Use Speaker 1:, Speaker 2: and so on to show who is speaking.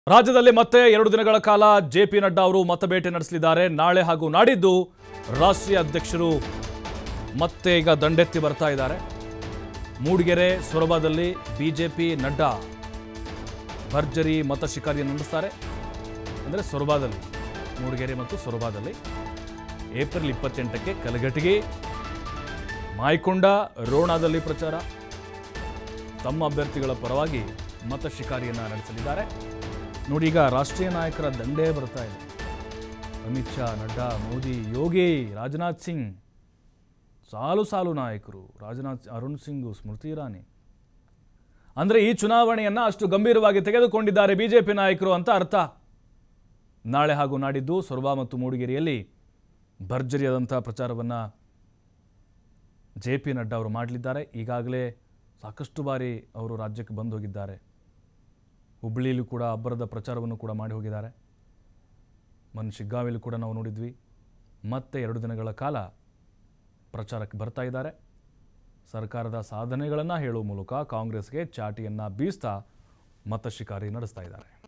Speaker 1: ರಾಜ್ಯದಲ್ಲಿ ಮತ್ತೆ ಎರಡು ದಿನಗಳ ಕಾಲ ಜೆ ಪಿ ನಡ್ಡಾ ಅವರು ಮತಬೇಟೆ ನಡೆಸಲಿದ್ದಾರೆ ನಾಳೆ ಹಾಗೂ ನಾಡಿದ್ದು ರಾಷ್ಟ್ರೀಯ ಅಧ್ಯಕ್ಷರು ಮತ್ತೆ ಈಗ ದಂಡೆತ್ತಿ ಬರ್ತಾ ಇದ್ದಾರೆ ಮೂಡಿಗೆರೆ ಸೊರಬದಲ್ಲಿ ಬಿಜೆಪಿ ನಡ್ಡಾ ಭರ್ಜರಿ ಮತ ಶಿಕಾರಿಯನ್ನು ನಡೆಸ್ತಾರೆ ಅಂದರೆ ಸೊರಬಾದಲ್ಲಿ ಮೂಡಿಗೆರೆ ಮತ್ತು ಸೊರಬಾದಲ್ಲಿ ಏಪ್ರಿಲ್ ಇಪ್ಪತ್ತೆಂಟಕ್ಕೆ ಕಲಘಟಗಿ ಮಾಯಕೊಂಡ ರೋಣಾದಲ್ಲಿ ಪ್ರಚಾರ ತಮ್ಮ ಅಭ್ಯರ್ಥಿಗಳ ಪರವಾಗಿ ಮತ ಶಿಕಾರಿಯನ್ನು ನಡೆಸಲಿದ್ದಾರೆ ನೋಡಿ ಈಗ ರಾಷ್ಟ್ರೀಯ ನಾಯಕರ ದಂಡೇ ಬರ್ತಾ ಇದೆ ಅಮಿತ್ ಶಾ ನಡ್ಡಾ ಮೋದಿ ಯೋಗಿ ರಾಜನಾಥ್ ಸಿಂಗ್ ಸಾಲು ಸಾಲು ನಾಯಕರು ರಾಜನಾಥ್ ಅರುಣ್ ಸಿಂಗ್ ಸ್ಮೃತಿ ಇರಾನಿ ಅಂದರೆ ಈ ಚುನಾವಣೆಯನ್ನು ಅಷ್ಟು ಗಂಭೀರವಾಗಿ ತೆಗೆದುಕೊಂಡಿದ್ದಾರೆ ಬಿಜೆಪಿ ನಾಯಕರು ಅಂತ ಅರ್ಥ ನಾಳೆ ಹಾಗೂ ನಾಡಿದ್ದು ಸೊರಬ ಮತ್ತು ಮೂಡಿಗೆರೆಯಲ್ಲಿ ಭರ್ಜರಿಯಾದಂಥ ಪ್ರಚಾರವನ್ನು ಜೆ ಪಿ ನಡ್ಡಾ ಅವರು ಮಾಡಲಿದ್ದಾರೆ ಈಗಾಗಲೇ ಸಾಕಷ್ಟು ಬಾರಿ ಅವರು ರಾಜ್ಯಕ್ಕೆ ಬಂದು ಹೋಗಿದ್ದಾರೆ ಹುಬ್ಬಳ್ಳಿಯಲ್ಲೂ ಕೂಡ ಅಬ್ಬರದ ಪ್ರಚಾರವನ್ನು ಕೂಡ ಮಾಡಿ ಹೋಗಿದ್ದಾರೆ ಮೊನ್ನೆ ಶಿಗ್ಗಾವಿಯಲ್ಲಿ ಕೂಡ ನಾವು ನೋಡಿದ್ವಿ ಮತ್ತೆ ಎರಡು ದಿನಗಳ ಕಾಲ ಪ್ರಚಾರಕ್ಕೆ ಬರ್ತಾ ಇದ್ದಾರೆ ಸರ್ಕಾರದ ಸಾಧನೆಗಳನ್ನು ಹೇಳುವ ಮೂಲಕ ಕಾಂಗ್ರೆಸ್ಗೆ ಚಾಟಿಯನ್ನು ಬೀಸ್ತಾ ಮತ ಶಿಕಾರಿ ನಡೆಸ್ತಾ ಇದ್ದಾರೆ